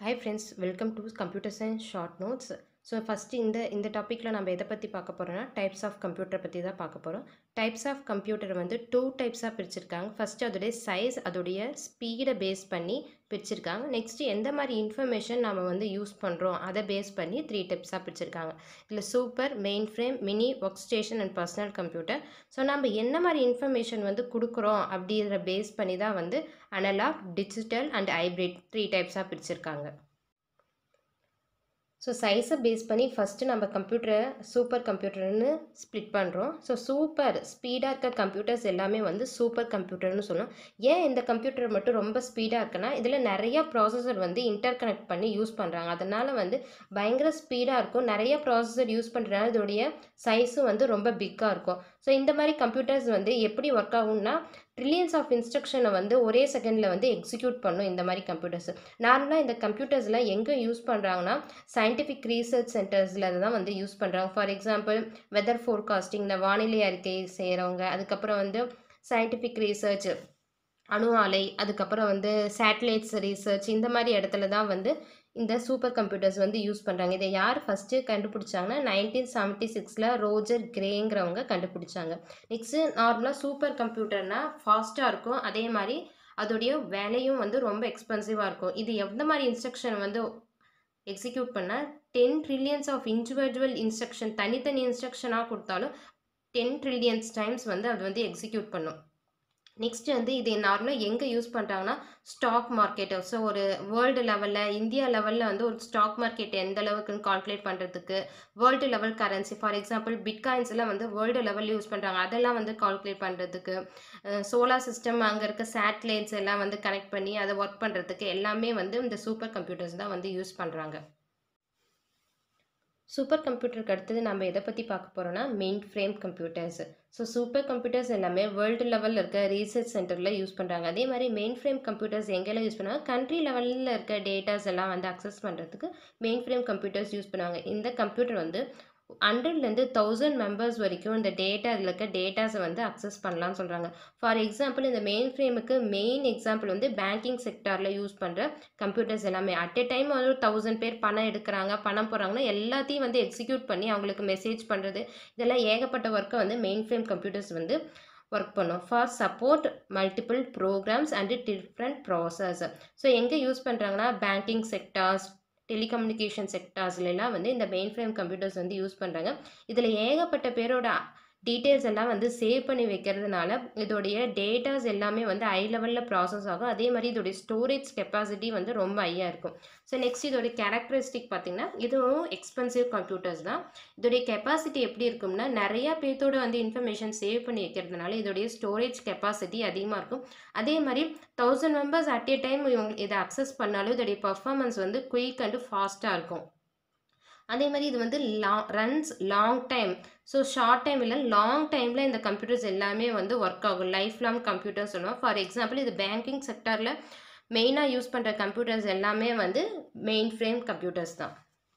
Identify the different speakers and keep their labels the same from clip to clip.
Speaker 1: hi friends welcome to computer science short notes so first இந்த இந்த டாப்பிக்கில் நம்ம எதை பற்றி பார்க்க போகிறோம்னா டைப்ஸ் ஆஃப் கம்ப்யூட்டரை பற்றி தான் பார்க்க போகிறோம் டைப்ஸ் ஆஃப் கம்ப்யூட்டர் வந்து டூ டைப்ஸாக பிரிச்சிருக்காங்க ஃபஸ்ட்டு அதோடைய சைஸ் அதோடைய ஸ்பீடை பேஸ் பண்ணி பிரிச்சிருக்காங்க நெக்ஸ்ட்டு எந்த மாதிரி இன்ஃபர்மேஷன் நம்ம வந்து யூஸ் பண்ணுறோம் அதை பேஸ் பண்ணி த்ரீ டைப்ஸாக பிரிச்சிருக்காங்க இதில் super mainframe mini workstation and personal computer so நம்ம என்ன மாதிரி இன்ஃபர்மேஷன் வந்து கொடுக்குறோம் அப்படிங்கிற பேஸ் பண்ணி தான் வந்து analogue digital and hybrid three டைப்ஸாக பிரிச்சிருக்காங்க ஸோ சைஸை பேஸ் பண்ணி ஃபஸ்ட்டு நம்ம கம்ப்யூட்டரை சூப்பர் கம்ப்யூட்டர்னு ஸ்ப்ளிட் பண்ணுறோம் ஸோ சூப்பர் ஸ்பீடாக இருக்க கம்ப்யூட்டர்ஸ் எல்லாமே வந்து சூப்பர் கம்ப்யூட்டர்னு சொல்லுவோம் ஏன் இந்த கம்ப்யூட்டர் மட்டும் ரொம்ப ஸ்பீடாக இருக்குன்னா இதில் நிறைய ப்ராசஸர் வந்து இன்டர் கனெக்ட் பண்ணி யூஸ் பண்ணுறாங்க அதனால் வந்து பயங்கர ஸ்பீடாக இருக்கும் நிறைய ப்ராசஸர் யூஸ் பண்ணுறதுனால இதோடைய சைஸும் வந்து ரொம்ப பிக்காக இருக்கும் ஸோ இந்த மாதிரி கம்ப்யூட்டர்ஸ் வந்து எப்படி ஒர்க் ஆகும்னா ட்ரில்லியன்ஸ் ஆஃப் இன்ஸ்ட்ரக்ஷனை வந்து ஒரே செகண்டில் வந்து எக்ஸிக்யூட் பண்ணும் இந்த மாதிரி கம்ப்யூட்டர்ஸ் நார்மலாக இந்த கம்ப்யூட்டர்ஸ்லாம் எங்கே யூஸ் பண்ணுறாங்கன்னா சயின்டிஃபிக் ரீசர்ச் சென்டர்ஸில் தான் வந்து யூஸ் பண்ணுறாங்க ஃபார் எக்ஸாம்பிள் வெதர் ஃபோர்காஸ்டிங் இந்த வானிலை அறிக்கை செய்கிறவங்க அதுக்கப்புறம் வந்து சயின்டிஃபிக் ரீசர்ச் அணு ஆலை அதுக்கப்புறம் வந்து சேட்டலைட்ஸ் ரீசர்ச் இந்த மாதிரி இடத்துல தான் வந்து இந்த சூப்பர் கம்ப்யூட்டர்ஸ் வந்து யூஸ் பண்ணுறாங்க இதை யார் ஃபஸ்ட்டு கண்டுபிடிச்சாங்கன்னா நைன்டீன் செவன்ட்டி சிக்ஸில் ரோஜர் கிரேங்கிறவங்க கண்டுபிடிச்சாங்க நெக்ஸ்ட்டு நார்மலாக சூப்பர் கம்ப்யூட்டர்னால் ஃபாஸ்ட்டாக இருக்கும் அதே மாதிரி அதோடைய வேலையும் வந்து ரொம்ப எக்ஸ்பென்சிவாக இருக்கும் இது எந்த மாதிரி இன்ஸ்ட்ரக்ஷன் வந்து எக்ஸிக்யூட் பண்ணால் ten trillions of individual instruction தனித்தனி இன்ஸ்ட்ரக்ஷனாக கொடுத்தாலும் டென் ட்ரில்லியன்ஸ் டைம்ஸ் வந்து அது வந்து எக்ஸிக்யூட் பண்ணும் நெக்ஸ்ட் வந்து இது நார்மலாக எங்கே யூஸ் பண்ணுறாங்கன்னா ஸ்டாக் மார்க்கெட்டு ஸோ ஒரு வேர்ல்டு லெவலில் இந்தியா லெவலில் வந்து ஒரு ஸ்டாக் மார்க்கெட் எந்த அளவுக்குன்னு கால்குலேட் பண்ணுறதுக்கு world level currency for example பிட்காயின்ஸ்லாம் வந்து வேர்ல்டு லெவலில் யூஸ் பண்ணுறாங்க அதெல்லாம் வந்து கால்குலேட் பண்ணுறதுக்கு சோலார் சிஸ்டம் அங்கே இருக்க சேட்டலைட்ஸ் எல்லாம் வந்து கனெக்ட் பண்ணி அதை ஒர்க் பண்ணுறதுக்கு எல்லாமே வந்து இந்த சூப்பர் கம்ப்யூட்டர்ஸ் தான் வந்து யூஸ் பண்ணுறாங்க சூப்பர் கம்ப்யூட்டருக்கு அடுத்தது நம்ம எதை பற்றி பார்க்க போகிறோம்னா mainframe computers so super computers எல்லாமே வேர்ல்டு லெவலில் இருக்க ரீசர்ச் சென்டரில் யூஸ் பண்ணுறாங்க அதே மாதிரி மெயின் ஃப்ரேம் கம்ப்யூட்டர்ஸ் எங்கெல்லாம் யூஸ் பண்ணுவாங்க கண்ட்ரி லெவலில் இருக்க டேட்டாஸ் எல்லாம் வந்து அக்சஸ் பண்ணுறதுக்கு மெயின் ஃப்ரேம் கம்ப்யூட்டர்ஸ் யூஸ் பண்ணுவாங்க இந்த கம்ப்யூட்டர் வந்து ஹண்ட்ரட்லேருந்து தௌசண்ட் மெம்பர்ஸ் வரைக்கும் இந்த டேட்டா இதில் இருக்க டேட்டாஸை வந்து அக்சஸ் பண்ணலாம்னு சொல்கிறாங்க ஃபார் எக்ஸாம்பிள் இந்த மெயின் ஃப்ரேமுக்கு மெயின் எக்ஸாம்பிள் வந்து பேங்கிங் செக்டாரில் யூஸ் பண்ணுற கம்ப்யூட்டர்ஸ் எல்லாமே அட் எ டைம் வந்து தௌசண்ட் பேர் பணம் எடுக்கிறாங்க பணம் போடுறாங்கன்னா எல்லாத்தையும் வந்து எக்ஸிக்யூட் பண்ணி அவங்களுக்கு மெசேஜ் பண்ணுறது இதெல்லாம் ஏகப்பட்ட ஒர்க்கை வந்து மெயின் ஃப்ரேம் கம்ப்யூட்டர்ஸ் வந்து ஒர்க் பண்ணும் for support multiple programs and different process so எங்கே யூஸ் பண்ணுறாங்கன்னா பேங்கிங் செக்டார்ஸ் டெலிகம்யூனிகேஷன் செக்டார்ஸ்லாம் வந்து இந்த மெயின் ஃப்ரேம் கம்ப்யூட்டர்ஸ் வந்து யூஸ் பண்ணுறாங்க இதில் ஏகப்பட்ட பேரோட டீட்டெயில்ஸ் எல்லாம் வந்து சேவ் பண்ணி வைக்கிறதுனால இதோடைய டேட்டாஸ் எல்லாமே வந்து ஹை லெவலில் ப்ராசஸ் ஆகும் அதே மாதிரி இதோடைய ஸ்டோரேஜ் கெப்பாசிட்டி வந்து ரொம்ப ஹையாக இருக்கும் ஸோ நெக்ஸ்ட் இதோடைய கேரக்டரிஸ்டிக் பார்த்திங்கன்னா இதுவும் எக்ஸ்பென்சிவ் கம்ப்யூட்டர்ஸ் தான் இதோடைய கெப்பாசிட்டி எப்படி இருக்கும்னா நிறையா பேர்த்தோட வந்து இன்ஃபர்மேஷன் சேவ் பண்ணி வைக்கிறதுனால இதோடைய ஸ்டோரேஜ் கெப்பாசிட்டி அதிகமாக இருக்கும் அதே மாதிரி thousand members at a time இவங்க இதை அக்சஸ் பண்ணாலும் இதோடைய பர்ஃபார்மன்ஸ் வந்து குயிக் அண்டு ஃபாஸ்ட்டாக இருக்கும் அதே மாதிரி இது வந்து long runs long time so short time இல்லை லாங் டைமில் இந்த கம்ப்யூட்டர்ஸ் எல்லாமே வந்து ஒர்க் ஆகும் லைஃப் லாங் கம்ப்யூட்டர்ஸ் சொல்லுவோம் ஃபார் எக்ஸாம்பிள் இது பேங்கிங் செக்டாரில் மெயினாக யூஸ் பண்ணுற கம்ப்யூட்டர்ஸ் எல்லாமே வந்து மெயின் ஃப்ரேம் கம்ப்யூட்டர்ஸ் தான்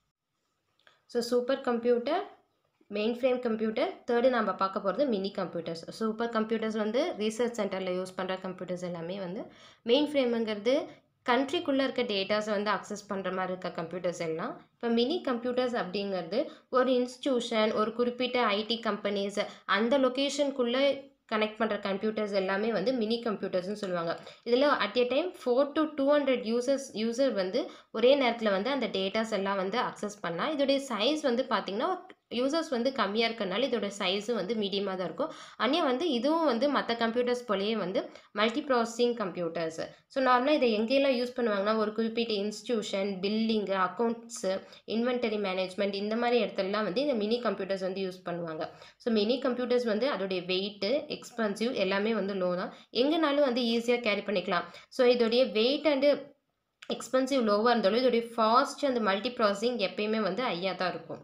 Speaker 1: so super computer mainframe computer third நம்ம பார்க்க போகிறது மினி கம்ப்யூட்டர்ஸ் சூப்பர் கம்ப்யூட்டர்ஸ் வந்து ரீசர்ச் சென்டரில் யூஸ் பண்ணுற கம்ப்யூட்டர்ஸ் எல்லாமே வந்து மெயின் ஃப்ரேமுங்கிறது கண்ட்ரிக்குள்ளே இருக்க டேட்டாஸை வந்து அக்சஸ் பண்ணுற மாதிரி இருக்க கம்ப்யூட்டர்ஸ் எல்லாம் இப்போ மினி கம்ப்யூட்டர்ஸ் அப்படிங்கிறது ஒரு இன்ஸ்டியூஷன் ஒரு குறிப்பிட்ட ஐடி கம்பெனிஸ் அந்த லொக்கேஷனுக்குள்ளே கனெக்ட் பண்ணுற கம்ப்யூட்டர்ஸ் எல்லாமே வந்து மினி கம்ப்யூட்டர்ஸ்னு சொல்லுவாங்க இதில் at a time four to two hundred users user வந்து ஒரே நேரத்தில் வந்து அந்த டேட்டாஸ் எல்லாம் வந்து அக்சஸ் பண்ணலாம் இதோடைய சைஸ் வந்து பார்த்திங்கன்னா யூசர்ஸ் வந்து கம்மியாக இருக்கனால இதோட சைஸும் வந்து மீடியமாக தான் இருக்கும் ஆனால் வந்து இதுவும் வந்து மற்ற கம்ப்யூட்டர்ஸ் போலேயே வந்து மல்டி ப்ராசஸிங் கம்ப்யூட்டர்ஸ் ஸோ நார்மலாக இதை எங்கெல்லாம் யூஸ் பண்ணுவாங்கன்னா ஒரு குறிப்பிட்ட institution billing accounts inventory management இந்த மாதிரி இடத்துலலாம் வந்து இந்த மினி கம்ப்யூட்டர்ஸ் வந்து யூஸ் பண்ணுவாங்க ஸோ மினி கம்ப்யூட்டர்ஸ் வந்து அதோடைய வெயிட்டு எக்ஸ்பென்சிவ் எல்லாமே வந்து லோ தான் எங்கேனாலும் வந்து ஈஸியாக கேரி பண்ணிக்கலாம் ஸோ இதோடைய வெயிட் அண்டு எக்ஸ்பென்சிவ் லோவாக இருந்தாலும் இதோடைய ஃபாஸ்ட் அந்த மல்டி ப்ராசஸிங் எப்பயுமே வந்து ஐயா தான் இருக்கும்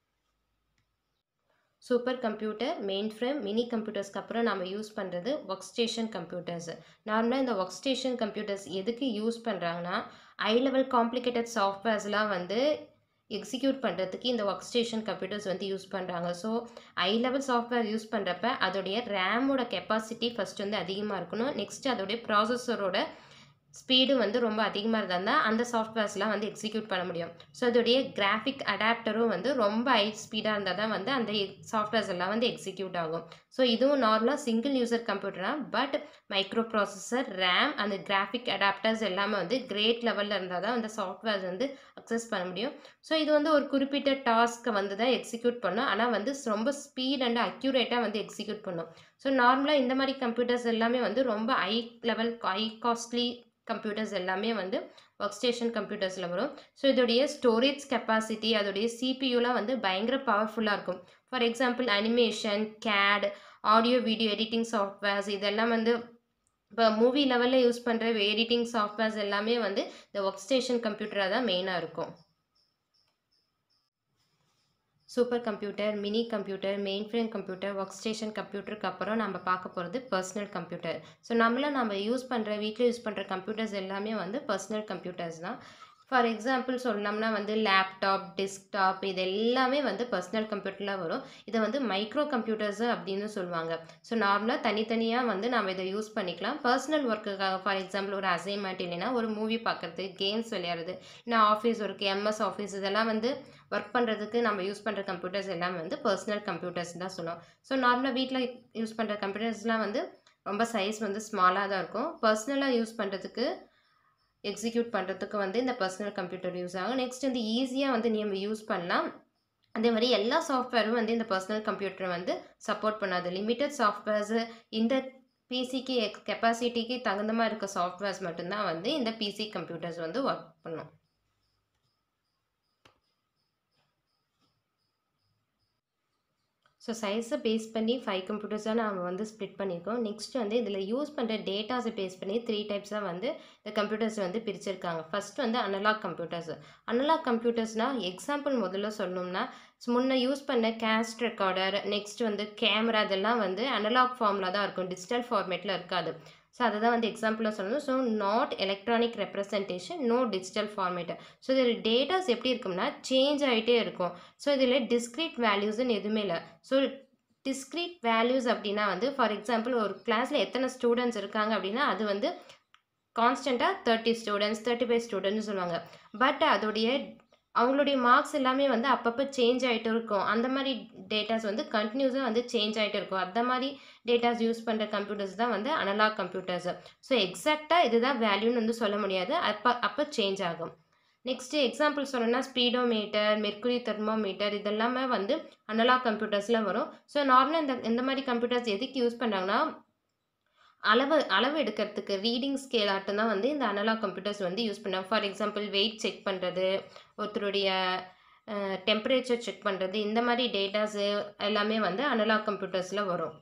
Speaker 1: super computer mainframe mini கம்ப்யூட்டர்ஸ்க்கு அப்புறம் நம்ம யூஸ் பண்ணுறது ஒர்க் ஸ்டேஷன் கம்ப்யூட்டர்ஸ் நார்மலாக இந்த ஒர்க் ஸ்டேஷன் கம்ப்யூட்டர்ஸ் எதுக்கு யூஸ் பண்ணுறாங்கன்னா ஹை லெவல் காம்ப்ளிகேட்டட் சாஃப்ட்வேர்ஸ்லாம் வந்து எக்ஸிக்யூட் பண்ணுறதுக்கு இந்த ஒர்க் ஸ்டேஷன் கம்ப்யூட்டர்ஸ் வந்து யூஸ் பண்ணுறாங்க so high level software use பண்ணுறப்ப அதோடைய ரேமோட கெப்பாசிட்டி ஃபஸ்ட் வந்து அதிகமாக இருக்கணும் நெக்ஸ்ட் அதோடைய ப்ராசஸரோட ஸ்பீடு வந்து ரொம்ப அதிகமாக இருந்தால் தான் அந்த சாஃப்ட்வேர்ஸ்லாம் வந்து எக்ஸிக்யூட் பண்ண முடியும் ஸோ இதோடைய கிராஃபிக் அடாப்டரும் வந்து ரொம்ப ஹை ஸ்பீடாக இருந்தால் தான் வந்து அந்த சாஃப்ட்வேர்ஸ் எல்லாம் வந்து எக்ஸிக்யூட் ஆகும் ஸோ இதுவும் நார்மலாக சிங்கிள் யூசர் கம்ப்யூட்டர் தான் பட் மைக்ரோ ப்ராசஸர் ரேம் அந்த கிராஃபிக் அடாப்டர்ஸ் எல்லாமே வந்து கிரேட் லெவலில் இருந்தால் தான் அந்த சாஃப்ட்வேர்ஸ் வந்து அக்சஸ் பண்ண முடியும் ஸோ இது வந்து ஒரு குறிப்பிட்ட டாஸ்க்கை வந்து தான் எக்ஸிக்யூட் பண்ணும் ஆனால் வந்து ரொம்ப ஸ்பீட் அண்ட் அக்யூரேட்டாக வந்து எக்ஸிக்யூட் பண்ணும் ஸோ நார்மலாக இந்த மாதிரி கம்ப்யூட்டர்ஸ் எல்லாமே வந்து ரொம்ப high level high costly computers எல்லாமே வந்து ஒர்க் ஸ்டேஷன் கம்ப்யூட்டர்ஸில் வரும் ஸோ இதோடைய ஸ்டோரேஜ் கெப்பாசிட்டி அதோடைய சிபியூலாம் வந்து பயங்கர பவர்ஃபுல்லாக இருக்கும் for example animation CAD audio video editing softwares இதெல்லாம் வந்து இப்போ மூவி லெவலில் யூஸ் பண்ணுற எடிட்டிங் சாஃப்ட்வேர்ஸ் எல்லாமே வந்து இந்த ஒர்க் ஸ்டேஷன் கம்ப்யூட்டராக தான் மெயினாக இருக்கும் super computer mini computer mainframe computer workstation கம்ப்யூட்டருக்கு அப்புறம் நம்ம பார்க்க போகிறது பர்சனல் கம்ப்யூட்டர் ஸோ நம்மள நம்ம யூஸ் பண்ணுற வீட்டில் யூஸ் பண்ணுற கம்ப்யூட்டர்ஸ் எல்லாமே வந்து பர்சனல் கம்ப்யூட்டர்ஸ் தான் ஃபார் எக்ஸாம்பிள் சொன்னோம்னா வந்து லேப்டாப் டெஸ்க்டாப் இது எல்லாமே வந்து பர்சனல் கம்ப்யூட்டரில் வரும் இதை வந்து மைக்ரோ கம்ப்யூட்டர்ஸு அப்படின்னு சொல்லுவாங்க ஸோ நார்மலாக தனித்தனியாக வந்து நம்ம இதை யூஸ் பண்ணிக்கலாம் பர்சனல் ஒர்க்குக்காக ஃபார் எக்ஸாம்பிள் ஒரு அசைன்மெண்ட் இல்லைன்னா ஒரு மூவி பார்க்குறது கேம்ஸ் விளையாடுறது இல்லை ஆஃபீஸ் ஒர்க் எம்எஸ் ஆஃபீஸ் இதெல்லாம் வந்து ஒர்க் பண்ணுறதுக்கு நம்ம யூஸ் பண்ணுற கம்ப்யூட்டர்ஸ் எல்லாம் வந்து பர்சனல் கம்ப்யூட்டர்ஸ் தான் சொல்லுவோம் ஸோ நார்மலாக வீட்டில் யூஸ் பண்ணுற கம்ப்யூட்டர்ஸ்லாம் வந்து ரொம்ப சைஸ் வந்து ஸ்மாலாக தான் இருக்கும் பர்சனலாக யூஸ் பண்ணுறதுக்கு எக்ஸிக்யூட் பண்ணுறதுக்கு வந்து இந்த பர்சனல் கம்ப்யூட்டர் யூஸ் ஆகும் நெக்ஸ்ட் வந்து ஈஸியாக வந்து நம்ம யூஸ் பண்ணலாம் அதே மாதிரி எல்லா சாஃப்ட்வேரும் வந்து இந்த பர்சனல் கம்ப்யூட்டர் வந்து சப்போர்ட் பண்ணாது லிமிட்டட் சாஃப்ட்வேர்ஸு இந்த பிசிக்கு கெப்பாசிட்டிக்கு தகுந்த மாதிரி இருக்க சாஃப்ட்வேர்ஸ் மட்டும்தான் வந்து இந்த பிசி கம்ப்யூட்டர்ஸ் வந்து ஒர்க் பண்ணும் ஸோ சைஸை பேஸ் பண்ணி ஃபைவ் கம்ப்யூட்டர்ஸாக நம்ம வந்து ஸ்ப்ளிட் பண்ணியிருக்கோம் நெக்ஸ்ட் வந்து இதில் யூஸ் பண்ணுற டேட்டாஸை பேஸ் பண்ணி த்ரீ டைப்ஸாக வந்து இந்த கம்ப்யூட்டர்ஸ் வந்து பிரிச்சிருக்காங்க ஃபர்ஸ்ட் வந்து அனலாக் கம்ப்யூட்டர்ஸ் அனலாக் கம்ப்யூட்டர்ஸ்னால் எக்ஸாம்பிள் முதல்ல சொல்லணும்னா முன்ன யூஸ் பண்ண கேஸ்ட் ரெக்கார்டர் நெக்ஸ்ட் வந்து கேமரா இதெல்லாம் வந்து அனலாக் ஃபார்மில் தான் இருக்கும் டிஜிட்டல் ஃபார்மேட்டில் இருக்காது ஸோ அதை தான் வந்து எக்ஸாம்பிளாக சொல்லணும் so not electronic representation no digital format so இதில் டேட்டாஸ் எப்படி இருக்கும்னா சேஞ்ச் ஆகிட்டே இருக்கும் ஸோ இதில் டிஸ்க்ரீட் வேல்யூஸ்னு எதுவுமே இல்லை ஸோ டிஸ்க்ரீட் வேல்யூஸ் அப்படின்னா வந்து ஃபார் எக்ஸாம்பிள் ஒரு கிளாஸில் எத்தனை ஸ்டூடெண்ட்ஸ் இருக்காங்க அப்படின்னா அது வந்து கான்ஸ்டண்ட்டாக thirty students thirty five students சொல்லுவாங்க பட் அதோடைய அவங்களுடைய மார்க்ஸ் எல்லாமே வந்து அப்பப்போ சேஞ்ச் ஆகிட்டு இருக்கும் அந்த மாதிரி டேட்டாஸ் வந்து கண்டினியூஸாக வந்து சேஞ்ச் ஆகிட்டு இருக்கும் அந்த மாதிரி டேட்டாஸ் யூஸ் பண்ணுற கம்ப்யூட்டர்ஸ் தான் வந்து அனலாக் கம்ப்யூட்டர்ஸ் ஸோ எக்ஸாக்டாக இதுதான் வேல்யூன்னு வந்து சொல்ல முடியாது அப்போ அப்போ சேஞ்ச் ஆகும் நெக்ஸ்ட்டு எக்ஸாம்பிள் சொல்லணும்னா ஸ்பீடோமீட்டர் மெர்க்குரி தெர்மோமீட்டர் இதெல்லாமே வந்து அனலாக் கம்ப்யூட்டர்ஸில் வரும் ஸோ நார்மலாக இந்த இந்த மாதிரி கம்ப்யூட்டர்ஸ் எதுக்கு யூஸ் பண்ணுறாங்கன்னா அளவு அளவு எடுக்கிறதுக்கு ரீடிங் ஸ்கேல் ஆட்டம் தான் வந்து இந்த அனலாக் கம்ப்யூட்டர்ஸ் வந்து யூஸ் பண்ணாங்க ஃபார் எக்ஸாம்பிள் வெயிட் செக் பண்ணுறது ஒருத்தருடைய டெம்பரேச்சர் செக் பண்ணுறது இந்த மாதிரி டேட்டாஸு எல்லாமே வந்து அனலாக் கம்ப்யூட்டர்ஸில் வரும்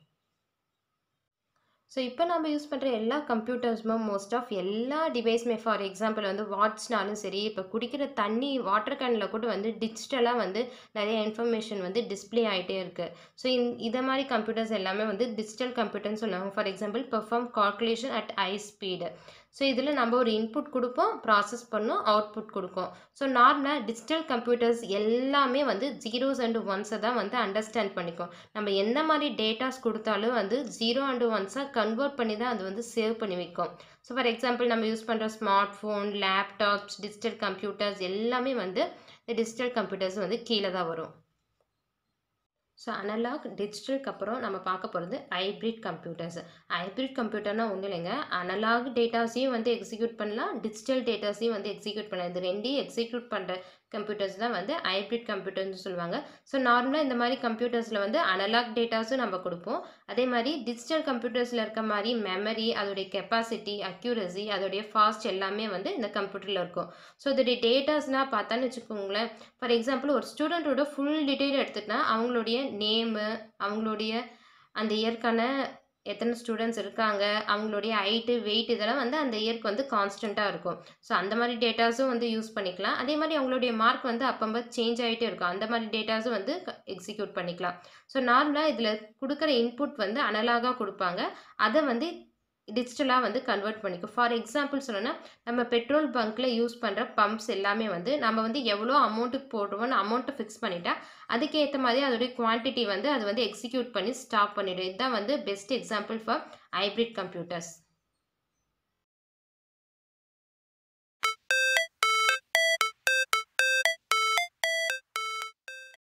Speaker 1: ஸோ இப்போ நம்ம யூஸ் பண்ணுற எல்லா கம்ப்யூட்டர்ஸுமே மோஸ்ட் ஆஃப் எல்லா டிவைஸுமே ஃபார் எக்ஸாம்பிள் வந்து வாட்ச்னாலும் சரி இப்போ குடிக்கிற தண்ணி வாட்டர் கேனில் கூட வந்து டிஜிட்டலாக வந்து நிறைய இன்ஃபர்மேஷன் வந்து டிஸ்பிளே ஆகிட்டே இருக்குது ஸோ இந் இதை மாதிரி கம்ப்யூட்டர்ஸ் எல்லாமே வந்து டிஜிட்டல் கம்ப்யூட்டர்னு சொல்லுவாங்க for example perform calculation at high speed so இதில் நம்ம ஒரு இன்புட் கொடுப்போம் ப்ராசஸ் பண்ணோம் அவுட்புட் கொடுக்கும் ஸோ நார்மலாக டிஜிட்டல் கம்ப்யூட்டர்ஸ் எல்லாமே வந்து ஜீரோஸ் அண்ட் ஒன்ஸை தான் வந்து அண்டர்ஸ்டாண்ட் பண்ணிக்கும் நம்ம எந்த மாதிரி டேட்டாஸ் கொடுத்தாலும் வந்து ஜீரோ அண்ட் ஒன்ஸாக கன்வெர்ட் பண்ணி தான் அது வந்து சேவ் பண்ணி வைக்கும் ஸோ ஃபார் எக்ஸாம்பிள் நம்ம யூஸ் பண்ணுற smart phone laptops digital computers எல்லாமே வந்து இந்த டிஜிட்டல் கம்ப்யூட்டர்ஸ் வந்து கீழே தான் வரும் ஸோ அனலாக் டிஜிட்டலுக்கு அப்புறம் நம்ம பார்க்க போகிறது ஹைப்ரிட் கம்ப்யூட்டர்ஸ் ஹைப்ரிட் கம்ப்யூட்டர்னா ஒன்றும் இல்லைங்க அனலாக் டேட்டாஸையும் வந்து எக்ஸிக்யூட் பண்ணலாம் டிஜிட்டல் டேட்டாஸையும் வந்து எக்ஸிக்யூட் பண்ணலாம் இது ரெண்டையும் எக்ஸிக்யூட் பண்ணுற கம்ப்யூட்டர்ஸ் தான் வந்து ஹைப்ரிட் கம்ப்யூட்டர்னு சொல்லுவாங்க ஸோ நார்மலாக இந்த மாதிரி கம்ப்யூட்டர்ஸில் வந்து அனலாக் டேட்டாஸும் நம்ம கொடுப்போம் அதே மாதிரி டிஜிட்டல் கம்ப்யூட்டர்ஸில் இருக்க மாதிரி மெமரி அதோடைய கெப்பாசிட்டி அக்யூரசி அதோடைய ஃபாஸ்ட் எல்லாமே வந்து இந்த கம்ப்யூட்டரில் இருக்கும் ஸோ இதோடைய டேட்டாஸ்னால் பார்த்தான்னு வச்சுக்கோங்களேன் ஃபார் எக்ஸாம்பிள் ஒரு ஸ்டூடெண்ட்டோட ஃபுல் டீட்டெயில் எடுத்துக்கிட்டா அவங்களுடைய நேமு அவங்களுடைய அந்த இயற்கான எத்தனை ஸ்டூடெண்ட்ஸ் இருக்காங்க அவங்களுடைய ஹைட்டு வெயிட் இதெல்லாம் வந்து அந்த இயர்க்கு வந்து கான்ஸ்டண்ட்டாக இருக்கும் ஸோ அந்த மாதிரி டேட்டாஸும் வந்து யூஸ் பண்ணிக்கலாம் அதே மாதிரி அவங்களுடைய மார்க் வந்து அப்பப்போ சேஞ்ச் ஆகிட்டே இருக்கும் அந்த மாதிரி டேட்டாஸும் வந்து எக்ஸிக்யூட் பண்ணிக்கலாம் ஸோ நார்மலாக இதில் கொடுக்குற இன்புட் வந்து அனலாகாக கொடுப்பாங்க அதை வந்து டிஜிட்டலாக வந்து கன்வெர்ட் பண்ணிக்கும் ஃபார் எக்ஸாம்பிள் சொல்லணும்னா நம்ம பெட்ரோல் பங்க்கில் யூஸ் பண்ணுற பம்ப்ஸ் எல்லாமே வந்து நம்ம வந்து எவ்வளோ அமௌண்ட்டுக்கு போடுவோம்னு அமௌண்ட்டை ஃபிக்ஸ் பண்ணிட்டா அதுக்கேற்ற மாதிரி அதோடைய குவான்டிட்டி வந்து அது வந்து எக்ஸிக்யூட் பண்ணி ஸ்டாப் பண்ணிடும் இதுதான் வந்து best example for hybrid computers